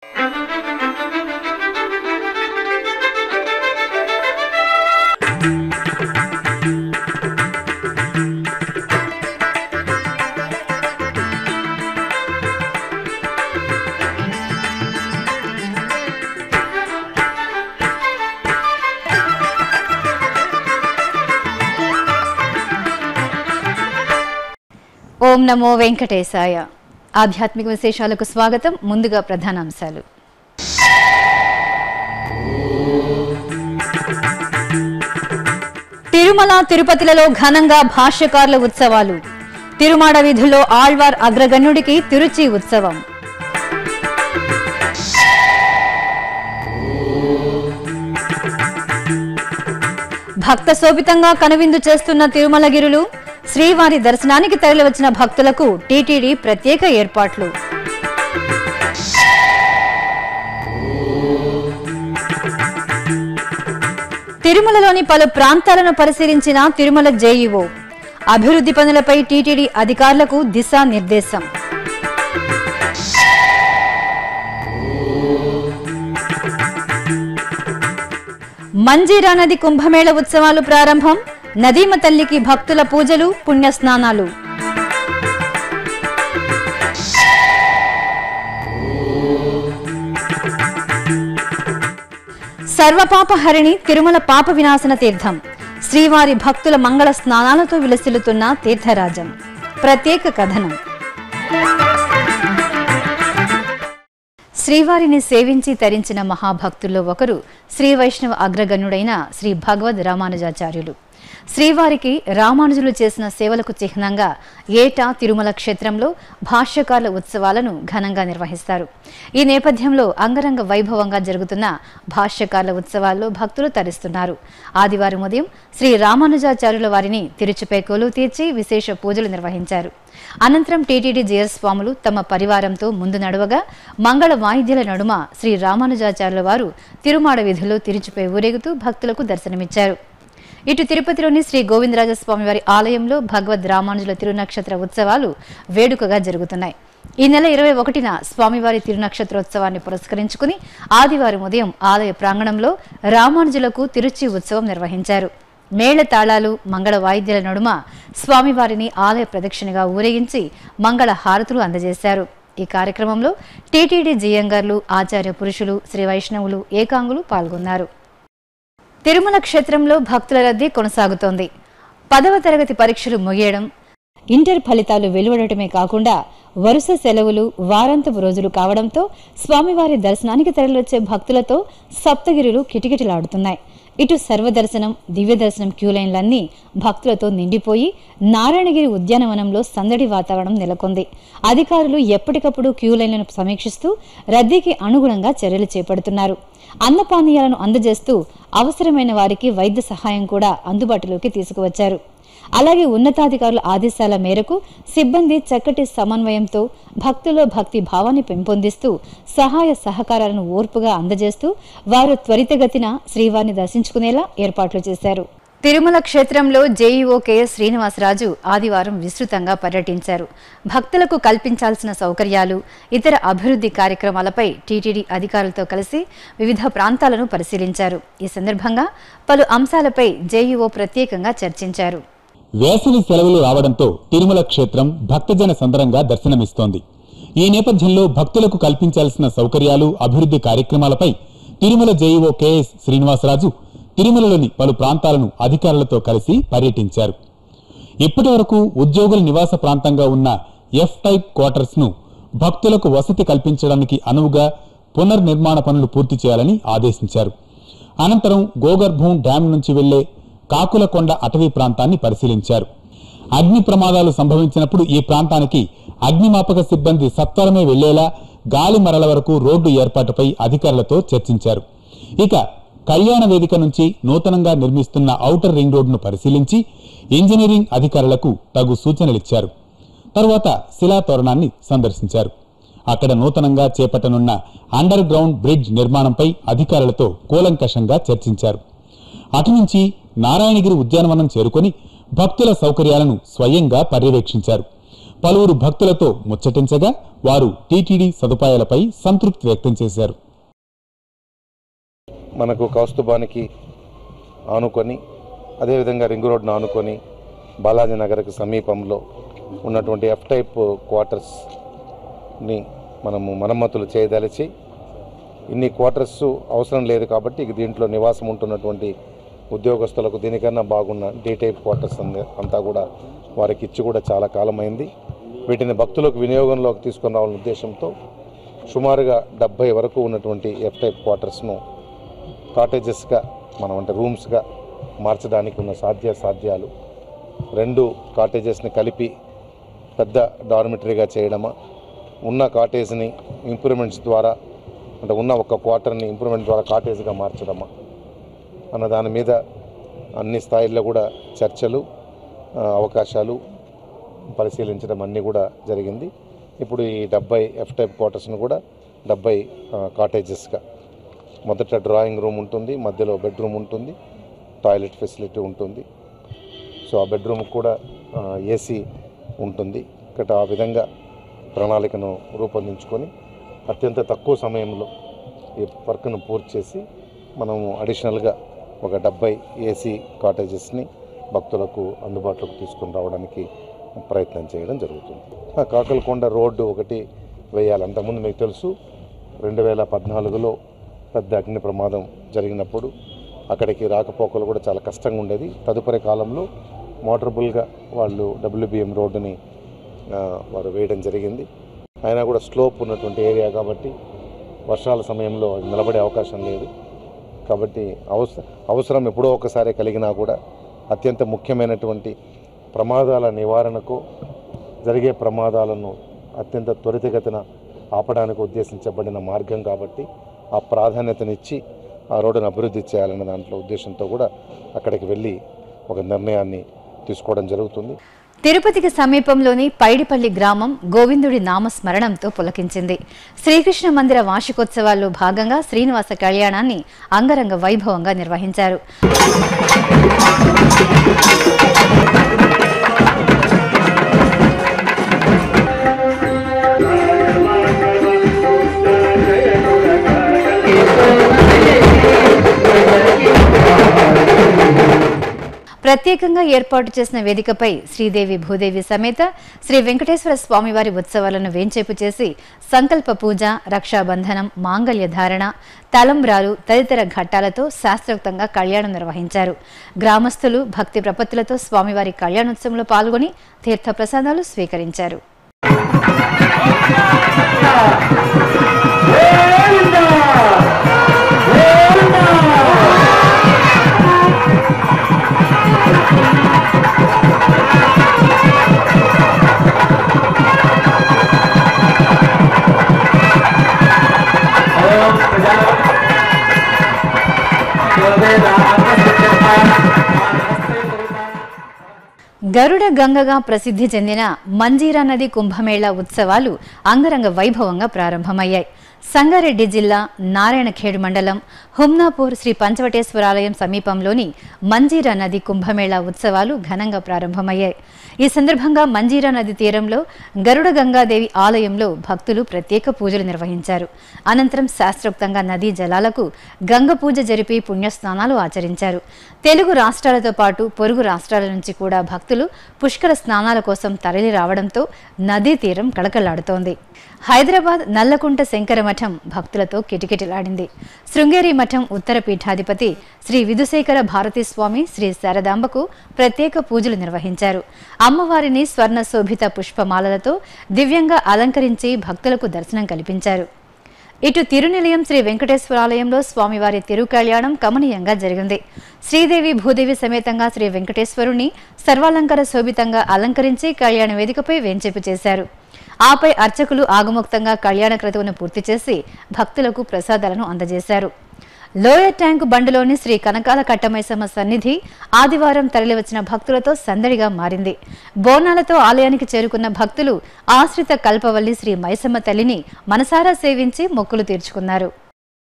ఓం నమో వెంకటేశాయ ఆధ్యాత్మిక విశేషాలకు స్వాగతం ముందుగా ప్రధానాంశాలు తిరుమల తిరుపతిలలో ఘనంగా భాష్యకారుల ఉత్సవాలు తిరుమాడ వీధుల్లో ఆళ్వార్ అగ్రగణ్యుడికి తిరుచి ఉత్సవం భక్త శోభితంగా కనువిందు చేస్తున్న తిరుమలగిరులు శ్రీవారి దర్శనానికి తరలివచ్చిన భక్తులకు టీటీడీ ప్రత్యేక ఏర్పాట్లు తిరుమలలోని పలు ప్రాంతాలను పరిశీలించిన తిరుమల జేఈఓ అభివృద్ధి పనులపై టీటీడీ అధికారులకు దిశానిర్దేశం మంజీరా నది కుంభమేళ ఉత్సవాలు ప్రారంభం నదీమ తల్లికి భక్తుల పూజలు పుణ్యస్నానాలు సర్వపాపహరిణి తిరుమల పాప వినాశన తీర్థం శ్రీవారి భక్తుల మంగళ స్నానాలతో విలసిల్లుతున్న తీర్థరాజం ప్రత్యేక కథనం శ్రీవారిని సేవించి తరించిన మహాభక్తుల్లో ఒకరు శ్రీ వైష్ణవ అగ్రగణ్యుడైన శ్రీ భగవద్ రామానుజాచార్యులు శ్రీవారికి రామానుజులు చేసిన సేవలకు చిహ్నంగా ఏటా తిరుమల క్షేత్రంలో భాష్యకారుల ఉత్సవాలను ఘనంగా నిర్వహిస్తారు ఈ నేపథ్యంలో అంగరంగ వైభవంగా జరుగుతున్న భాష్యకారుల ఉత్సవాల్లో భక్తులు తరిస్తున్నారు ఆదివారం ఉదయం శ్రీ రామానుజాచార్యుల వారిని తిరుచుపేకోలు తీర్చి విశేష పూజలు నిర్వహించారు అనంతరం టీటీడీ జియర్ స్వాములు తమ పరివారంతో ముందు నడవగా మంగళ వాయిద్యాల నడుమ శ్రీ రామానుజాచార్యుల వారు తిరుమాడ వీధిలో తిరుచుపై ఊరేగుతూ భక్తులకు దర్శనమిచ్చారు ఇటు తిరుపతిలోని శ్రీ గోవిందరాజస్వామి వారి ఆలయంలో భగవద్ రామానుజుల తిరునక్షత్ర ఉత్సవాలు వేడుకగా జరుగుతున్నాయి ఈ నెల ఇరవై ఒకటిన స్వామివారి తిరునక్షత్రోత్సవాన్ని పురస్కరించుకుని ఆదివారం ఉదయం ఆలయ ప్రాంగణంలో రామానుజులకు తిరుచి ఉత్సవం నిర్వహించారు మేళ తాళాలు మంగళ వాయిద్యాల నడుమ స్వామివారిని ఆలయ ప్రదక్షిణగా ఊరేగించి మంగళ హారతులు అందజేశారు ఈ కార్యక్రమంలో టీటీడీ జియంగర్లు ఆచార్య పురుషులు శ్రీ వైష్ణవులు ఏకాంగులు పాల్గొన్నారు తిరుమల క్షేత్రంలో భక్తుల రద్దీ కొనసాగుతోంది పదవ తరగతి పరీక్షలు ముగియడం ఇంటర్ ఫలితాలు వెలువడటమే కాకుండా వరుస సెలవులు వారాంతపు రోజులు కావడంతో స్వామివారి దర్శనానికి తరలివచ్చే భక్తులతో సప్తగిరులు కిటకిటలాడుతున్నాయి ఇటు సర్వదర్శనం దివ్య దర్శనం క్యూ లైన్లన్నీ భక్తులతో నిండిపోయి నారాయణగిరి ఉద్యానవనంలో సందడి వాతావరణం నెలకొంది అధికారులు ఎప్పటికప్పుడు క్యూ లైన్లను సమీక్షిస్తూ రద్దీకి అనుగుణంగా చర్యలు చేపడుతున్నారు అన్నపానీయాలను అందజేస్తూ అవసరమైన వారికి వైద్య సహాయం కూడా అందుబాటులోకి తీసుకువచ్చారు అలాగే ఉన్నతాధికారుల ఆదేశాల మేరకు సిబ్బంది చక్కటి సమన్వయంతో భక్తుల్లో భక్తి భావాన్ని పెంపొందిస్తూ సహాయ సహకారాలను ఓర్పుగా అందజేస్తూ వారు త్వరితగతిన శ్రీవారిని దర్శించుకునేలా ఏర్పాట్లు చేశారు తిరుమల క్షేత్రంలో జేఈఓ కెఎస్ శ్రీనివాసరాజు ఆదివారం విస్తృతంగా పర్యటించారు భక్తులకు కల్పించాల్సిన సౌకర్యాలు ఇతర అభివృద్ధి కార్యక్రమాలపై టీటీడీ అధికారులతో కలిసి వివిధ ప్రాంతాలను పరిశీలించారు ఈ సందర్భంగా పలు అంశాలపై జేఈఓ ప్రత్యేకంగా చర్చించారు వేసవి సెలవులు రావడంతో తిరుమల క్షేత్రం భక్తజన సందరంగా దర్శనమిస్తోంది ఈ నేపథ్యంలో భక్తులకు కల్పించాల్సిన సౌకర్యాలు అభివృద్ధి కార్యక్రమాలపై తిరుమల జేఈఓ కెఎస్ శ్రీనివాసరాజు తిరుమలలోని పలు ప్రాంతాలను అధికారులతో కలిసి పర్యటించారు ఇప్పటి వరకు ఉద్యోగుల నివాస ప్రాంతంగా ఉన్న ఎఫ్ టైప్ క్వార్టర్స్ ను భక్తులకు వసతి కల్పించడానికి అనువుగా పునర్నిర్మాణ పనులు పూర్తి చేయాలని ఆదేశించారు అనంతరం గోగర్భం డ్యాం నుంచి వెళ్లే కాకులకొండ అటవీ ప్రాంతాన్ని పరిశీలించారు అగ్ని ప్రమాదాలు సంభవించినప్పుడు ఈ ప్రాంతానికి అగ్నిమాపక సిబ్బంది సత్వరమే వెళ్లేలా గాలి మరల వరకు రోడ్డు ఏర్పాటుపై అధికారులతో చర్చించారు ఇక కళ్యాణ వేదిక నుంచి నూతనంగా నిర్మిస్తున్న ఔటర్ రింగ్ రోడ్డును పరిశీలించి ఇంజనీరింగ్ అధికారులకు తగు సూచనలిచ్చారు తరువాత శిలాతోరణాన్ని సందర్శించారు అక్కడ నూతనంగా చేపట్టనున్న అండర్ గ్రౌండ్ బ్రిడ్జ్ నిర్మాణంపై అధికారులతో కూలంకషంగా చర్చించారు అటు నుంచి నారాయణగిరి ఉద్యానవనం చేరుకొని భక్తుల సౌకర్యాలను స్వయంగా పర్యవేక్షించారు పలువురు భక్తులతో ముచ్చటించగా వారు టీటీడీ సదుపాయాలపై సంతృప్తి వ్యక్తం చేశారు మనకు కౌస్తుభానికి ఆనుకొని అదేవిధంగా రింగ్ రోడ్ను ఆనుకొని బాలాజీ నగర్కి సమీపంలో ఉన్నటువంటి ఎఫ్ టైప్ క్వార్టర్స్ని మనము మరమ్మతులు చేయదలిచి ఇన్ని క్వార్టర్స్ అవసరం లేదు కాబట్టి ఇక దీంట్లో నివాసం ఉంటున్నటువంటి ఉద్యోగస్తులకు దీనికన్నా బాగున్న డీ టైప్ క్వార్టర్స్ అంద- అంతా కూడా వారికి ఇచ్చి కూడా చాలా కాలమైంది వీటిని భక్తులకు వినియోగంలోకి తీసుకుని రావాలనే ఉద్దేశంతో సుమారుగా డెబ్బై వరకు ఉన్నటువంటి ఎఫ్ టైప్ క్వార్టర్స్ను కాటేజెస్గా మనం అంటే రూమ్స్గా మార్చడానికి ఉన్న సాధ్య సాధ్యాలు రెండు కాటేజెస్ని కలిపి పెద్ద డార్మిటరీగా చేయడమా ఉన్న కాటేజ్ని ఇంప్రూవ్మెంట్స్ ద్వారా అంటే ఉన్న ఒక క్వార్టర్ని ఇంప్రూవ్మెంట్ ద్వారా కాటేజ్గా మార్చడమా అన్న దాని మీద అన్ని స్థాయిల్లో కూడా చర్చలు ఆ, అవకాశాలు పరిశీలించడం అన్నీ కూడా జరిగింది ఇప్పుడు ఈ డెబ్బై ఎఫ్ టైప్ క్వార్టర్స్ను కూడా డెబ్బై కాటేజెస్గా మొదట డ్రాయింగ్ రూమ్ ఉంటుంది మధ్యలో బెడ్రూమ్ ఉంటుంది టాయిలెట్ ఫెసిలిటీ ఉంటుంది సో ఆ బెడ్రూమ్ కూడా ఏసీ ఉంటుంది ఇక్కడ ఆ విధంగా ప్రణాళికను రూపొందించుకొని అత్యంత తక్కువ సమయంలో ఈ వర్క్ను పూర్తి చేసి మనము అడిషనల్గా ఒక డెబ్బై ఏసీ కాటేజెస్ని భక్తులకు అందుబాటులోకి తీసుకొని రావడానికి ప్రయత్నం చేయడం జరుగుతుంది ఆ కాకలకొండ రోడ్డు ఒకటి వేయాలి అంతకుముందు మీకు తెలుసు రెండు వేల పద్నాలుగులో పెద్ద అగ్ని ప్రమాదం జరిగినప్పుడు అక్కడికి రాకపోకలు కూడా చాలా కష్టంగా ఉండేది తదుపరి కాలంలో మోటరబుల్గా వాళ్ళు డబ్ల్యూబిఎం రోడ్డుని ఆ, వారు వేయడం జరిగింది అయినా కూడా స్లోప్ ఉన్నటువంటి ఏరియా కాబట్టి వర్షాల సమయంలో అది నిలబడే అవకాశం లేదు కాబట్టి అవస అవసరం ఎప్పుడో ఒకసారి కలిగినా కూడా అత్యంత ముఖ్యమైనటువంటి ప్రమాదాల నివారణకు జరిగే ప్రమాదాలను అత్యంత త్వరితగతిన ఆపడానికి ఉద్దేశించబడిన మార్గం కాబట్టి ఆ ప్రాధాన్యతనిచ్చి ఆ రోడ్డును అభివృద్ధి చేయాలన్న దాంట్లో ఉద్దేశంతో కూడా అక్కడికి వెళ్ళి ఒక నిర్ణయాన్ని తీసుకోవడం జరుగుతుంది తిరుపతికి సమీపంలోని పైడిపల్లి గ్రామం గోవిందుడి నామస్మరణంతో పులకించింది శ్రీకృష్ణ మందిర వార్షికోత్సవాల్లో భాగంగా శ్రీనివాస కళ్యాణాన్ని అంగరంగ వైభవంగా నిర్వహించారు ప్రత్యేకంగా ఏర్పాటు చేసిన వేదికపై శ్రీదేవి భూదేవి సమేత శ్రీ వెంకటేశ్వర స్వామివారి ఉత్సవాలను వేంచేపు చేసి సంకల్ప పూజ రక్షాబంధనం మాంగళ్య ధారణ తలంబ్రాలు తదితర ఘట్టాలతో శాస్త్రోక్తంగా కళ్యాణం నిర్వహించారు గ్రామస్తులు భక్తి ప్రపత్తులతో స్వామివారి కళ్యాణోత్సవంలో పాల్గొని తీర్థప్రసాదాలు స్వీకరించారు గరుడ గంగగా ప్రసిద్ధి చెందిన మంజీరా నది కుంభమేళా ఉత్సవాలు అంగరంగ వైభవంగా ప్రారంభమయ్యాయి సంగారెడ్డి జిల్లా నారాయణఖేడ్ మండలం హుమ్నాపూర్ శ్రీ పంచవటేశ్వరాలయం సమీపంలోని మంజీరా నది కుంభమేళా ఉత్సవాలు ఘనంగా ప్రారంభమయ్యాయి ఈ సందర్భంగా మంజీరా నది తీరంలో గరుడ గంగాదేవి ఆలయంలో భక్తులు ప్రత్యేక పూజలు నిర్వహించారు అనంతరం శాస్త్రోక్తంగా నదీ జలాలకు గంగ పూజ జరిపి పుణ్యస్నానాలు ఆచరించారు తెలుగు రాష్ట్రాలతో పాటు పొరుగు రాష్ట్రాల నుంచి కూడా భక్తులు పుష్కర స్నానాల కోసం తరలి రావడంతో నదీ తీరం కళకళలాడుతోంది హైదరాబాద్ నల్లకుంట శంకర మఠం భక్తులతో కిటకిటలాడింది శృంగేరి మఠం ఉత్తర పీఠాధిపతి శ్రీ విధుశేఖర భారతీ స్వామి శ్రీ శారదాంబకు ప్రత్యేక పూజలు నిర్వహించారు అమ్మవారిని స్వర్ణ శోభిత పుష్పమాలలతో దివ్యంగా అలంకరించి భక్తులకు దర్శనం కల్పించారు ఇటు తిరునిలయం శ్రీ వెంకటేశ్వరాలయంలో స్వామివారి తిరుకళ్యాణం కమనీయంగా జరిగింది శ్రీదేవి భూదేవి సమేతంగా శ్రీ వెంకటేశ్వరుని సర్వాలంకార శోభితంగా అలంకరించి కళ్యాణ వేదికపై వేంచేపు చేశారు ఆపై అర్చకులు ఆగముక్తంగా కళ్యాణ క్రతువును పూర్తి చేసి భక్తులకు ప్రసాదాలను అందజేశారు లోయర్ ట్యాంక్ బండులోని శ్రీ కనకాల కట్టమైసమ్మ సన్నిధి ఆదివారం తరలివచ్చిన భక్తులతో సందడిగా మారింది బోనాలతో ఆలయానికి చేరుకున్న భక్తులు ఆశ్రిత కల్పవల్లి శ్రీ మైసమ్మ తల్లిని మనసారా సేవించి మొక్కులు తీర్చుకున్నారు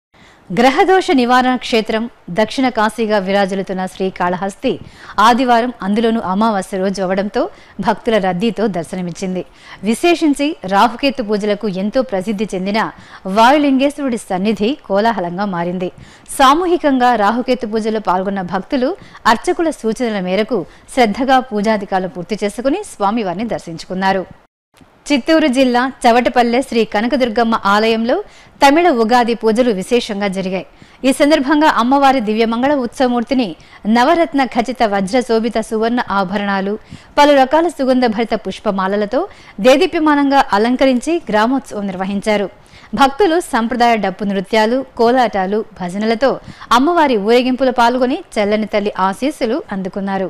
గ్రహదోష నివారణ క్షేత్రం దక్షిణ కాశీగా విరాజిల్లుతున్న శ్రీకాళహస్తి ఆదివారం అందులోనూ అమావాస్య రోజు అవడంతో భక్తుల రద్దీతో దర్శనమిచ్చింది విశేషించి రాహుకేతు పూజలకు ఎంతో ప్రసిద్ధి చెందిన వాయులింగేశ్వరుడి సన్నిధి కోలాహలంగా మారింది సామూహికంగా రాహుకేతు పూజలో పాల్గొన్న భక్తులు అర్చకుల సూచనల మేరకు శ్రద్ధగా పూజాధికారులు పూర్తి చేసుకుని స్వామివారిని దర్శించుకున్నారు చిత్తూరు జిల్లా చవటపల్లె శ్రీ కనకదుర్గమ్మ ఆలయంలో తమిళ ఉగాది పూజలు విశేషంగా జరిగాయి ఈ సందర్భంగా అమ్మవారి దివ్యమంగళ ఉత్సవమూర్తిని నవరత్న ఖచ్చిత వజ్ర శోభిత సువర్ణ ఆభరణాలు పలు రకాల సుగంధ భరిత పుష్పమాలలతో దేదీప్యమానంగా అలంకరించి గ్రామోత్సవం నిర్వహించారు భక్తులు సంప్రదాయ డప్పు నృత్యాలు కోలాటాలు భజనలతో అమ్మవారి ఊరేగింపులో పాల్గొని చల్లని తల్లి ఆశీస్సులు అందుకున్నారు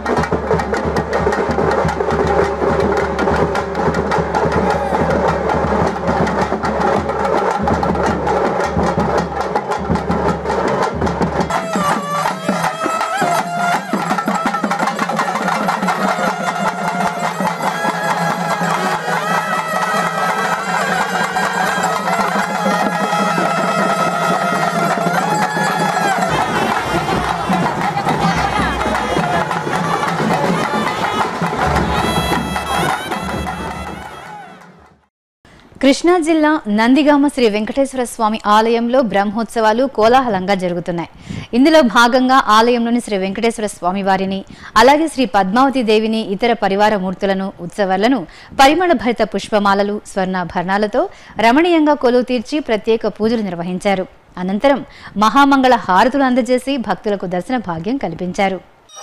కృష్ణా జిల్లా నందిగామ శ్రీ వెంకటేశ్వర స్వామి ఆలయంలో బ్రహ్మోత్సవాలు కోలాహలంగా జరుగుతున్నాయి ఇందులో భాగంగా ఆలయంలోని శ్రీ వెంకటేశ్వర స్వామి వారిని అలాగే శ్రీ పద్మావతి దేవిని ఇతర పరివార మూర్తులను ఉత్సవాలను పరిమళ భరిత పుష్పమాలలు స్వర్ణాభరణాలతో రమణీయంగా కొలువు తీర్చి ప్రత్యేక పూజలు నిర్వహించారు అనంతరం మహామంగళ హారతులు అందజేసి భక్తులకు దర్శన భాగ్యం కల్పించారు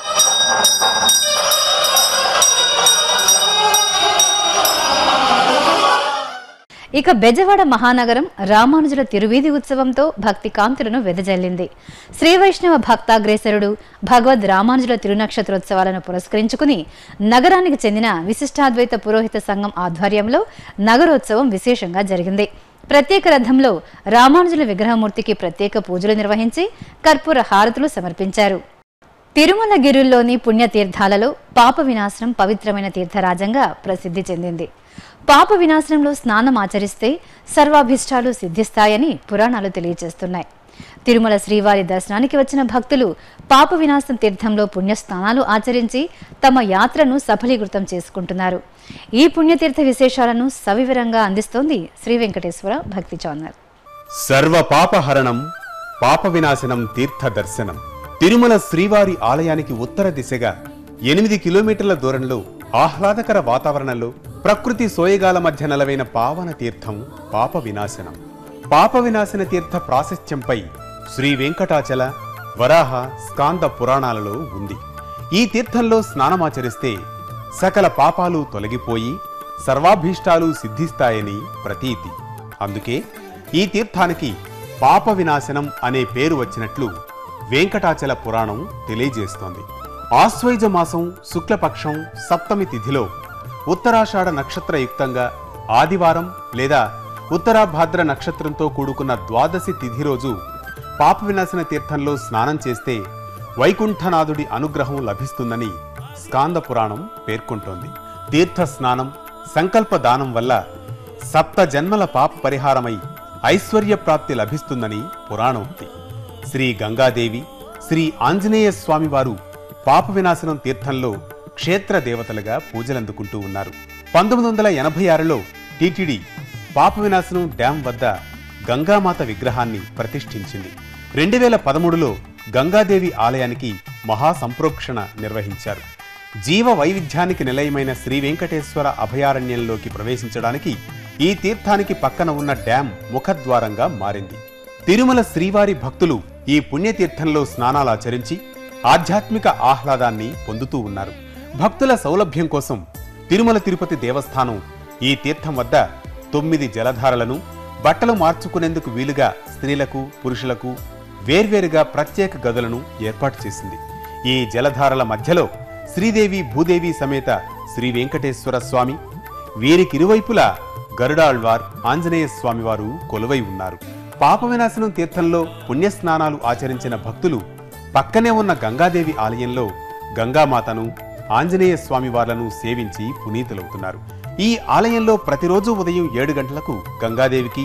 ఇక బెజవాడ మహానగరం రామానుజుల తిరువీధి ఉత్సవంతో భక్తి కాంతులను వెదజల్లింది శ్రీ వైష్ణవ భక్తాగ్రేసరుడు భగవద్ రామానుజుల తిరునక్షత్రోత్సవాలను పురస్కరించుకుని నగరానికి చెందిన విశిష్టాద్వైత పురోహిత సంఘం ఆధ్వర్యంలో నగరోత్సవం విశేషంగా జరిగింది ప్రత్యేక రథంలో రామానుజుల విగ్రహమూర్తికి ప్రత్యేక పూజలు నిర్వహించి కర్పూర హారతులు సమర్పించారు తిరుమల గిరుల్లోని పుణ్యతీర్థాలలో పాప వినాశనం పవిత్రమైన తీర్థరాజంగా ప్రసిద్ధి చెందింది పాప వినాశనంలో స్నానం ఆచరిస్తే సర్వాభిష్టాలు సిద్ధిస్తాయని పురాణాలు తెలియజేస్తున్నాయి తిరుమల శ్రీవారి దర్శనానికి వచ్చిన భక్తులు పాప వినాశం తీర్థంలో పుణ్యస్నానాలు ఆచరించి తమ యాత్రను సఫలీకృతం చేసుకుంటున్నారు ఈ పుణ్యతీర్థ విశేషాలను సవివరంగా అందిస్తోంది శ్రీ వెంకటేశ్వర భక్తి ఛానల్ సర్వ పాపహరణం పాప వినాశనం తీర్థ దర్శనం తిరుమల శ్రీవారి ఆలయానికి ఉత్తర దిశగా ఎనిమిది కిలోమీటర్ల దూరంలో ఆహ్లాదకర వాతావరణంలో ప్రకృతి సోయగాల మధ్య నెలవైన పావన తీర్థం పాప వినాశనం పాప వినాశన తీర్థ ప్రాశస్త్యంపై శ్రీ వెంకటాచల వరాహ స్కాంద పురాణాలలో ఉంది ఈ తీర్థంలో స్నానమాచరిస్తే సకల పాపాలు తొలగిపోయి సర్వాభీష్టాలు సిద్ధిస్తాయని ప్రతీతి అందుకే ఈ తీర్థానికి పాప వినాశనం అనే పేరు వచ్చినట్లు వెంకటాచల పురాణం తెలియజేస్తోంది ఆశ్వయుజ మాసం శుక్లపక్షం సప్తమి తిథిలో ఉత్తరాషాఢ నక్షత్రయుక్తంగా ఆదివారం లేదా ఉత్తరాభాద్ర నక్షత్రంతో కూడుకున్న ద్వాదశి తిథి రోజు పాప వినాశన తీర్థంలో స్నానం చేస్తే వైకుంఠనాథుడి అనుగ్రహం లభిస్తుందని స్కాంద పురాణం పేర్కొంటోంది తీర్థ స్నానం సంకల్ప దానం వల్ల సప్త జన్మల పాప పరిహారమై ఐశ్వర్య ప్రాప్తి లభిస్తుందని పురాణోక్తి శ్రీ గంగాదేవి శ్రీ ఆంజనేయ స్వామివారు పాప వినాశనం తీర్థంలో క్షేత్ర దేవతలుగా పూజలందుకుంటూ ఉన్నారు పంతొమ్మిది వందల ఎనభై ఆరులో టీటీడీ పాప వినాశనం డ్యాం వద్ద గంగామాత విగ్రహాన్ని ప్రతిష్ఠించింది రెండు వేల పదమూడులో గంగాదేవి ఆలయానికి మహా సంప్రోక్షణ నిర్వహించారు జీవ వైవిధ్యానికి నిలయమైన శ్రీ వెంకటేశ్వర అభయారణ్యంలోకి ప్రవేశించడానికి ఈ తీర్థానికి పక్కన ఉన్న డ్యాం ముఖద్వారంగా మారింది తిరుమల శ్రీవారి భక్తులు ఈ పుణ్యతీర్థంలో స్నానాలాచరించి ఆధ్యాత్మిక ఆహ్లాదాన్ని పొందుతూ ఉన్నారు భక్తుల సౌలభ్యం కోసం తిరుమల తిరుపతి దేవస్థానం ఈ తీర్థం వద్ద తొమ్మిది జలధారలను బట్టలు మార్చుకునేందుకు వీలుగా స్త్రీలకు పురుషులకు వేర్వేరుగా ప్రత్యేక గదులను ఏర్పాటు చేసింది ఈ జలధారల మధ్యలో శ్రీదేవి భూదేవి సమేత శ్రీ వెంకటేశ్వర స్వామి వీరికిరువైపులా గరుడాళ్వార్ ఆంజనేయ స్వామివారు కొలువై ఉన్నారు పాప వినాశనం తీర్థంలో పుణ్యస్నానాలు ఆచరించిన భక్తులు పక్కనే ఉన్న గంగాదేవి ఆలయంలో గంగామాతను ఆంజనేయ స్వామివార్లను సేవించి పునీతులవుతున్నారు ఈ ఆలయంలో ప్రతిరోజు ఉదయం ఏడు గంటలకు గంగాదేవికి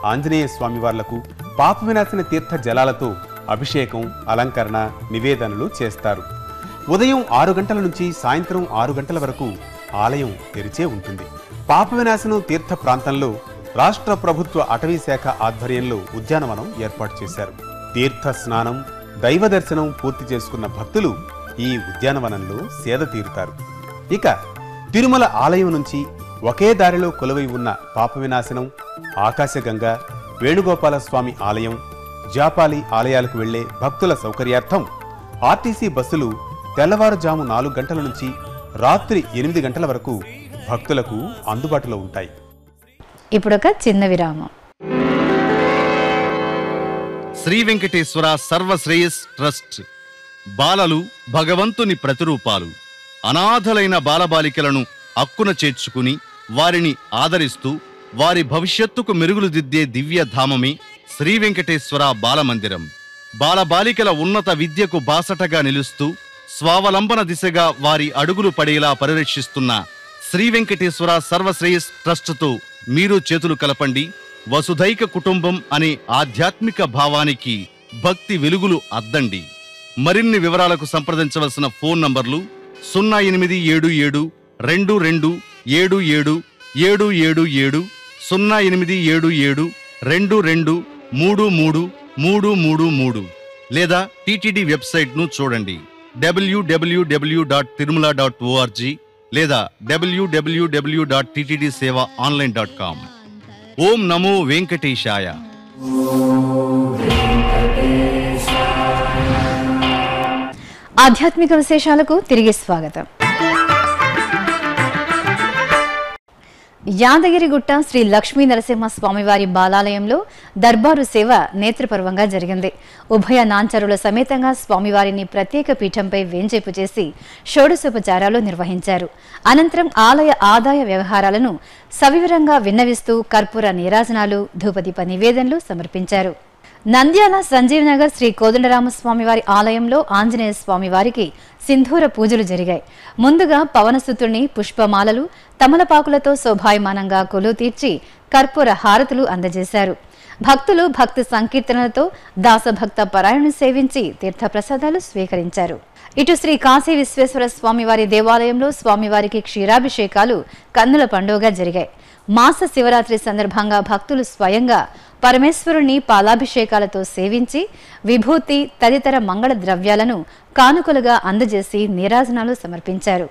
ఆంజనేయ స్వామివార్లకు పాప వినాశన తీర్థ జలాలతో అభిషేకం అలంకరణ నివేదనలు చేస్తారు ఉదయం ఆరు గంటల నుంచి సాయంత్రం ఆరు గంటల వరకు ఆలయం తెరిచే ఉంటుంది పాప వినాశనం తీర్థ ప్రాంతంలో రాష్ట్ర ప్రభుత్వ అటవీ శాఖ ఆధ్వర్యంలో ఉద్యానవనం ఏర్పాటు చేశారు తీర్థ స్నానం దైవ దర్శనం పూర్తి చేసుకున్న భక్తులు ఈ ఉద్యానవనంలో సేద తీరుతారు ఇక తిరుమల ఆలయం నుంచి ఒకే దారిలో కొలువై ఉన్న పాప వినాశనం ఆకాశగంగ వేణుగోపాల స్వామి ఆలయం జాపాలి ఆలయాలకు వెళ్లే భక్తుల సౌకర్యార్థం ఆర్టీసీ బస్సులు తెల్లవారుజాము నాలుగు గంటల నుంచి రాత్రి ఎనిమిది గంటల వరకు భక్తులకు అందుబాటులో ఉంటాయి ఇప్పుడొక చిన్న విరామం శ్రీ వెంకటేశ్వర సర్వశ్రేయస్ ట్రస్ట్ బాలలు భగవంతుని ప్రతిరూపాలు అనాథలైన బాలబాలికలను అక్కున చేర్చుకుని వారిని ఆదరిస్తూ వారి భవిష్యత్తుకు మెరుగులు దిద్దే దివ్య ధామమే శ్రీ వెంకటేశ్వర బాలమందిరం బాలబాలికల ఉన్నత విద్యకు బాసటగా నిలుస్తూ స్వావలంబన దిశగా వారి అడుగులు పడేలా పరిరక్షిస్తున్న శ్రీ వెంకటేశ్వర సర్వశ్రేయస్ ట్రస్టుతో మీరు చేతులు కలపండి వసుధైక కుటుంబం అనే ఆధ్యాత్మిక భావానికి భక్తి వెలుగులు అద్దండి మరిన్ని వివరాలకు సంప్రదించవలసిన ఫోన్ నంబర్లు సున్నా ఎనిమిది ఏడు ఏడు రెండు రెండు ఏడు ఏడు ఏడు ఏడు ఏడు సున్నా ఎనిమిది ఏడు ఏడు రెండు రెండు మూడు మూడు మూడు మూడు మూడు లేదా టీటీడీ వెబ్సైట్ను చూడండి డబ్ల్యూడబ్ల్యూడబ్ల్యూ డాట్ తిరుమల డాట్ ఓఆర్జీ లేదా డబ్ల్యూడబ్ల్యూడబ్ల్యూ dot TTD seva online dot com ఓం నమో వెంకటేశాయ ఆధ్యాత్మిక విశేషాలకు తిరిగి స్వాగతం యాదగిరిగుట్ట శ్రీ లక్ష్మీ నరసింహ స్వామివారి బాలాలయంలో దర్బారు సేవ నేత్రపర్వంగా జరిగింది ఉభయ నాంచరుల సమేతంగా స్వామివారిని ప్రత్యేక పీఠంపై వేంచేపు చేసి షోడశోపచారాలు నిర్వహించారు అనంతరం ఆలయ ఆదాయ వ్యవహారాలను సవివరంగా విన్నవిస్తూ కర్పూర నీరాజనాలు ధూపదీప నివేదనలు సమర్పించారు నంద్యాల సంజీవ్ నగర్ శ్రీ కోదండరామస్వామి వారి ఆలయంలో ఆంజనేయ స్వామి వారికి సింధూర పూజలు జరిగాయి ముందుగా పవనసుతుణ్ణి పుష్పమాలలు తమలపాకులతో శోభాయమానంగా కొలువు తీర్చి కర్పూర హారతులు అందజేశారు భక్తులు భక్తి సంకీర్తనలతో దాసభక్త పరాయణను సేవించి తీర్థప్రసాదాలు స్వీకరించారు ఇటు శ్రీ కాశీ విశ్వేశ్వర స్వామివారి దేవాలయంలో స్వామివారికి క్షీరాభిషేకాలు కన్నుల పండుగగా జరిగాయి మాస శివరాత్రి సందర్భంగా భక్తులు స్వయంగా పరమేశ్వరుని పాలాభిషేకాలతో సేవించి విభూతి తదితర మంగళ ద్రవ్యాలను కానుకలుగా అందజేసి నీరాజనాలు సమర్పించారు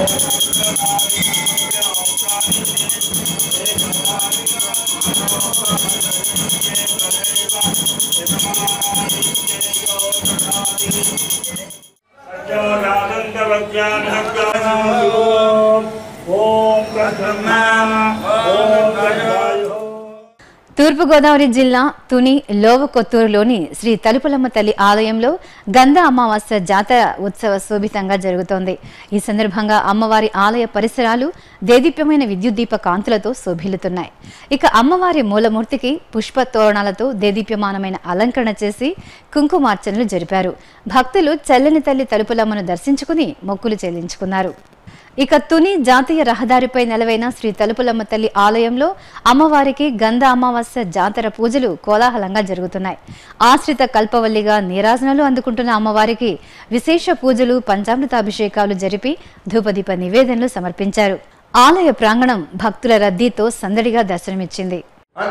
ఓం బ్రహ్మ ఓం బ్రహ్మాయో తూర్పుగోదావరి జిల్లా తుని లోవకొత్తూరులోని శ్రీ తలుపులమ్మ తల్లి ఆలయంలో గంధ అమావాస్య జాతర ఉత్సవ శోభితంగా జరుగుతోంది ఈ సందర్భంగా అమ్మవారి ఆలయ పరిసరాలు దేదీప్యమైన విద్యుత్ దీప కాంతులతో శోభిల్లుతున్నాయి ఇక అమ్మవారి మూలమూర్తికి పుష్ప తోరణాలతో దేదీప్యమానమైన అలంకరణ చేసి కుంకుమార్చనలు జరిపారు భక్తులు చల్లని తల్లి తలుపులమ్మను దర్శించుకుని మొక్కులు చెల్లించుకున్నారు ఇక తుని జాతీయ రహదారిపై నెలవైన శ్రీ తలుపులమ్మ తల్లి ఆలయంలో అమ్మవారికి గంధ అమావాస్య జాతర పూజలు కోలాహలంగా జరుగుతున్నాయి ఆశ్రిత కల్పవల్లిగా నీరాజనాలు అందుకుంటున్న అమ్మవారికి విశేష పూజలు పంచామృతాభిషేకాలు జరిపి ధూపదీప నివేదనలు సమర్పించారు ఆలయ ప్రాంగణం భక్తుల రద్దీతో సందడిగా దర్శనమిచ్చింది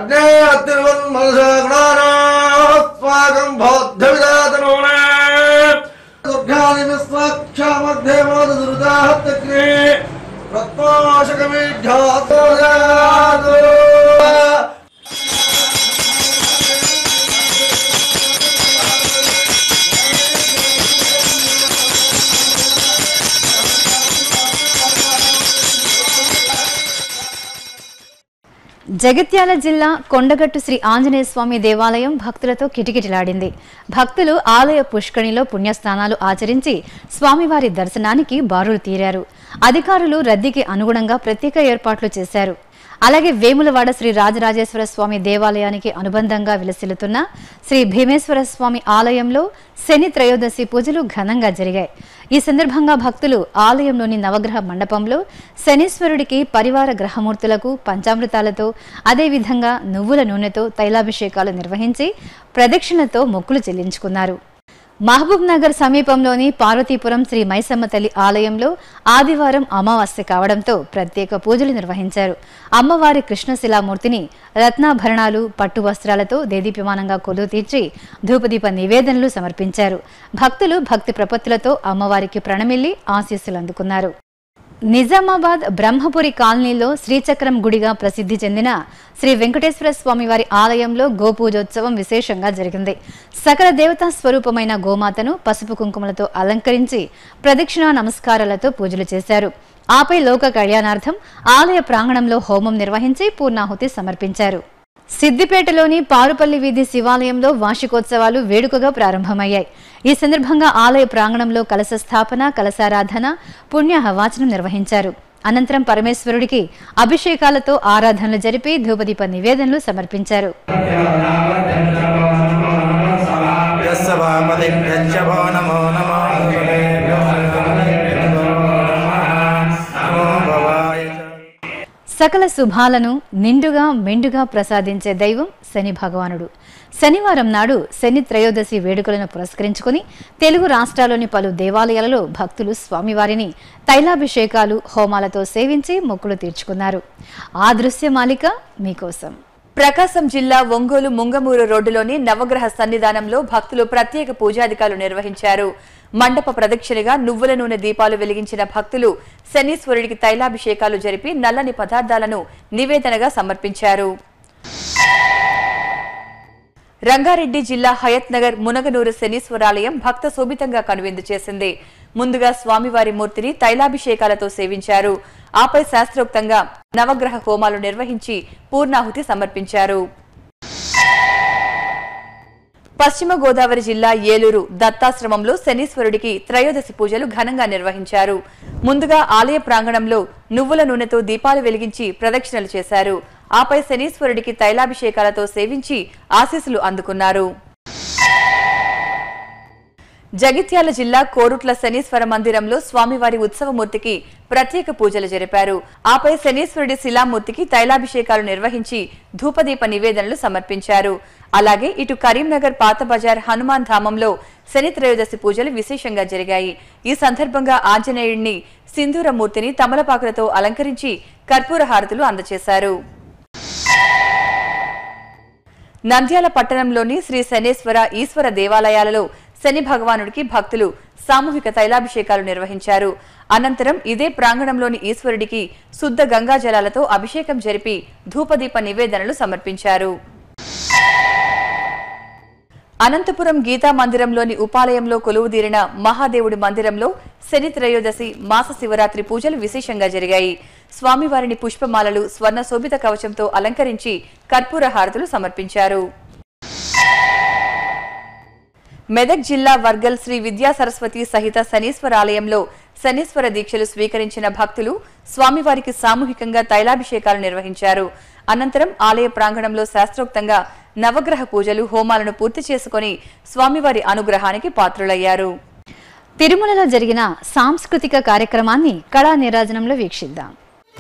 అగ్నేయతిర్వన్మనసాగణాస్వాగం బౌద్ధవిదాతనోనే దుర్గాదివిస్వాక్షామధ్యేమోదురుదాహత్తగ్నే రత్నాశకమీఢ్యాతోయాదు జగిత్యాల జిల్లా కొండగట్టు శ్రీ ఆంజనేయ స్వామి దేవాలయం భక్తులతో కిటకిటలాడింది భక్తులు ఆలయ పుష్కరిణిలో పుణ్యస్నానాలు ఆచరించి స్వామివారి దర్శనానికి బారులు తీరారు అధికారులు రద్దీకి అనుగుణంగా ప్రత్యేక ఏర్పాట్లు చేశారు అలాగే వేములవాడ శ్రీ రాజరాజేశ్వర స్వామి దేవాలయానికి అనుబంధంగా విలసిల్లుతున్న శ్రీ భీమేశ్వర స్వామి ఆలయంలో శని త్రయోదశి పూజలు ఘనంగా జరిగాయి ఈ సందర్భంగా భక్తులు ఆలయంలోని నవగ్రహ మండపంలో శనీశ్వరుడికి పరివార గ్రహమూర్తులకు పంచామృతాలతో అదేవిధంగా నువ్వుల నూనెతో తైలాభిషేకాలు నిర్వహించి ప్రదక్షిణతో మొక్కులు చెల్లించుకున్నారు మహబూబ్ నగర్ సమీపంలోని పార్వతీపురం శ్రీ మైసమ్మ తల్లి ఆలయంలో ఆదివారం అమావాస్య కావడంతో ప్రత్యేక పూజలు నిర్వహించారు అమ్మవారి కృష్ణశిలామూర్తిని రత్నాభరణాలు పట్టు వస్త్రాలతో దేదీప్యమానంగా కొలువు తీర్చి ధూపదీప నివేదనలు సమర్పించారు భక్తులు భక్తి ప్రపత్తులతో అమ్మవారికి ప్రణమిల్లి ఆశీస్సులు అందుకున్నారు నిజామాబాద్ బ్రహ్మపురి కాలనీలో శ్రీచక్రం గుడిగా ప్రసిద్ధి చెందిన శ్రీ వెంకటేశ్వర స్వామి వారి ఆలయంలో గోపూజోత్సవం విశేషంగా జరిగింది సకల దేవతా స్వరూపమైన గోమాతను పసుపు కుంకుమలతో అలంకరించి ప్రదక్షిణా నమస్కారాలతో పూజలు చేశారు ఆపై లోక కళ్యాణార్థం ఆలయ ప్రాంగణంలో హోమం నిర్వహించి పూర్ణాహుతి సమర్పించారు సిద్దిపేటలోని పారుపల్లి వీధి శివాలయంలో వార్షికోత్సవాలు వేడుకగా ప్రారంభమయ్యాయి ఈ సందర్భంగా ఆలయ ప్రాంగణంలో కలశ స్థాపన కలశారాధన పుణ్యహవాచనం నిర్వహించారు అనంతరం పరమేశ్వరుడికి అభిషేకాలతో ఆరాధనలు జరిపి ధూపదీప నివేదనలు సమర్పించారు यस्य वामदिभ्यश्च भो नमो नमो भूतेभ्यो नमो नमो भवाय च సకల శుభాలను నిండుగా మెండుగా ప్రసాదించే దైవం శని భగవానుడు శనివారం నాడు శని త్రయోదశి వేడుకలను పురస్కరించుకుని తెలుగు రాష్ట్రాల్లోని పలు దేవాలయాలలో భక్తులు స్వామివారిని తైలాభిషేకాలు హోమాలతో సేవించి మొక్కులు తీర్చుకున్నారు ఆ దృశ్యమాలిక మీకోసం ప్రకాశం జిల్లా ఒంగోలు ముంగమూరు రోడ్డులోని నవగ్రహ సన్నిధానంలో భక్తులు ప్రత్యేక పూజాధికారులు నిర్వహించారు మండప ప్రదక్షిణగా నువ్వుల నూనె దీపాలు వెలిగించిన భక్తులు శనీశ్వరుడికి తైలాభిషేకాలు జరిపి నల్లని పదార్థాలను నివేదనగా సమర్పించారు రంగారెడ్డి జిల్లా హయత్ నగర్ మునగనూరు శనీశ్వరాలయం భక్త శోభితంగా కనువిందు చేసింది ముందుగా స్వామివారి మూర్తిని తైలాభిషేకాలతో సేవించారు ఆపై శాస్త్రోక్తంగా నవగ్రహ హోమాలు నిర్వహించి పూర్ణాహుతి సమర్పించారు పశ్చిమ గోదావరి జిల్లా ఏలూరు దత్తాశ్రమంలో శనీశ్వరుడికి త్రయోదశి పూజలు ఘనంగా నిర్వహించారు ముందుగా ఆలయ ప్రాంగణంలో నువ్వుల నూనెతో దీపాలు వెలిగించి ప్రదక్షిణలు చేశారు ఆపై శనీశ్వరుడికి తైలాభిషేకాలతో సేవించి ఆశీస్సులు అందుకున్నారు జగిత్యాల జిల్లా కోరుట్ల శనీశ్వర మందిరంలో స్వామివారి ఉత్సవమూర్తికి ప్రత్యేక పూజలు జరిపారు ఆపై శనీశ్వరుడి శిలామూర్తికి తైలాభిషేకాలు నిర్వహించి ధూపదీప నివేదనలు సమర్పించారు అలాగే ఇటు కరీంనగర్ పాత బజార్ హనుమాన్ ధామంలో శని త్రయోదశి పూజలు విశేషంగా జరిగాయి ఈ సందర్భంగా ఆంజనేయుడిని సింధూరమూర్తిని తమలపాకులతో అలంకరించి కర్పూర హారతులు అందజేశారు నంద్యాల పట్టణంలోని శ్రీ శనేశ్వర ఈశ్వర దేవాలయాలలో శని భగవానుడికి భక్తులు సామూహిక తైలాభిషేకాలు నిర్వహించారు అనంతరం ఇదే ప్రాంగణంలోని ఈశ్వరుడికి శుద్ధ గంగా జలాలతో అభిషేకం జరిపి ధూపదీప నివేదనలు సమర్పించారు అనంతపురం గీతా మందిరంలోని ఉపాలయంలో కొలువుదీరిన మహాదేవుడి మందిరంలో శని త్రయోదశి మాస శివరాత్రి పూజలు విశేషంగా జరిగాయి స్వామివారిని పుష్పమాలలు స్వర్ణ శోభిత కవచంతో అలంకరించి కర్పూర హారతులు సమర్పించారు మెదక్ జిల్లా వర్గల్ శ్రీ విద్యా సరస్వతి సహిత శనీశ్వర ఆలయంలో శనీశ్వర దీక్షలు స్వీకరించిన భక్తులు స్వామివారికి సామూహికంగా తైలాభిషేకాలు నిర్వహించారు అనంతరం ఆలయ ప్రాంగణంలో శాస్త్రోక్తంగా నవగ్రహ పూజలు హోమాలను పూర్తి చేసుకుని స్వామివారి అనుగ్రహానికి పాత్రులయ్యారు తిరుమలలో జరిగిన సాంస్కృతిక కార్యక్రమాన్ని కళా నీరాజనంలో వీక్షిద్దాం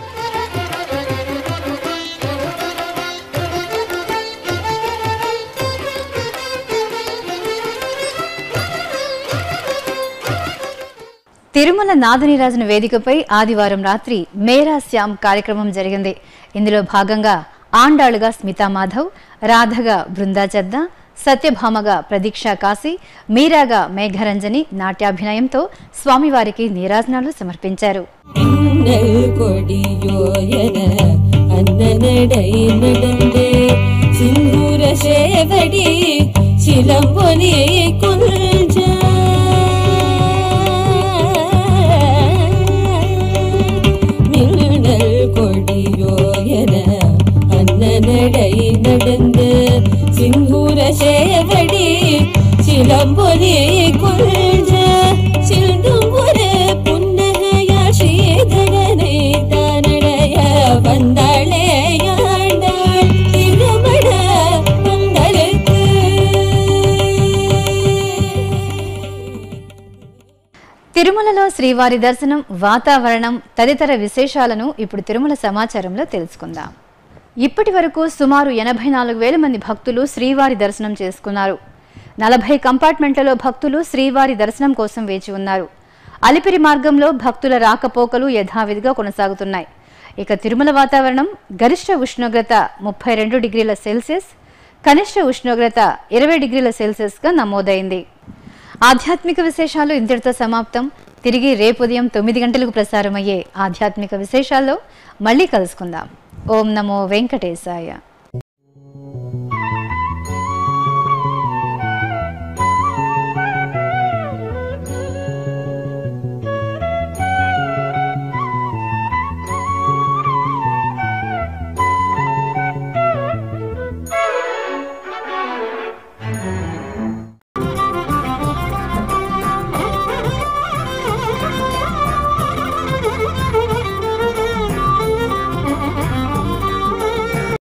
తిరుమల నాదనీరాజన వేదికపై ఆదివారం రాత్రి మేరా శ్యామ్ కార్యక్రమం జరిగింది ఇందులో భాగంగా ఆండాളുగా స్మితా మాధవ్ రాధగా బృందా చద్ద సత్యభామగా ప్రదీక్షా కాశీ మీరాగా మేఘరంజని నాట్యాభినయంతో స్వామివారికి నీరాజనాలు సమర్పించారు மின்னல் கொடியோயன அன்னநடை நடந்து சிந்தூர சேவடி சிலம்பொலி குல்ஜ மின்னல் கொடியோயன அன்னநடை நடந்து சிந்தூர சேவடி சிலம்பொலி குல்ஜ சிந்தும்புர புன்னகையா ஸ்ரீதரனை தானடைய வந்தாளே తిరుమలలో శ్రీవారి దర్శనం వాతావరణం తదితర విశేషాలను ఇప్పుడు తిరుమల సమాచారంలో తెలుసుకుందాం ఇప్పటి వరకు సుమారు ఎనభై నాలుగు వేల మంది భక్తులు శ్రీవారి దర్శనం చేసుకున్నారు నలభై కంపార్ట్మెంట్లలో భక్తులు శ్రీవారి దర్శనం కోసం వేచి ఉన్నారు అలిపిరి మార్గంలో భక్తుల రాకపోకలు యథావిధిగా కొనసాగుతున్నాయి ఇక తిరుమల వాతావరణం గరిష్ట ఉష్ణోగ్రత ముప్పై రెండు డిగ్రీల సెల్సియస్ కనిష్ట ఉష్ణోగ్రత ఇరవై డిగ్రీల సెల్సియస్గా నమోదైంది ఆధ్యాత్మిక విశేషాలు ఇంతటితో సమాప్తం తిరిగి రేపు ఉదయం తొమ్మిది గంటలకు ప్రసారమయ్యే ఆధ్యాత్మిక విశేషాల్లో మళ్ళీ కలుసుకుందాం ఓం నమో వెంకటేశాయ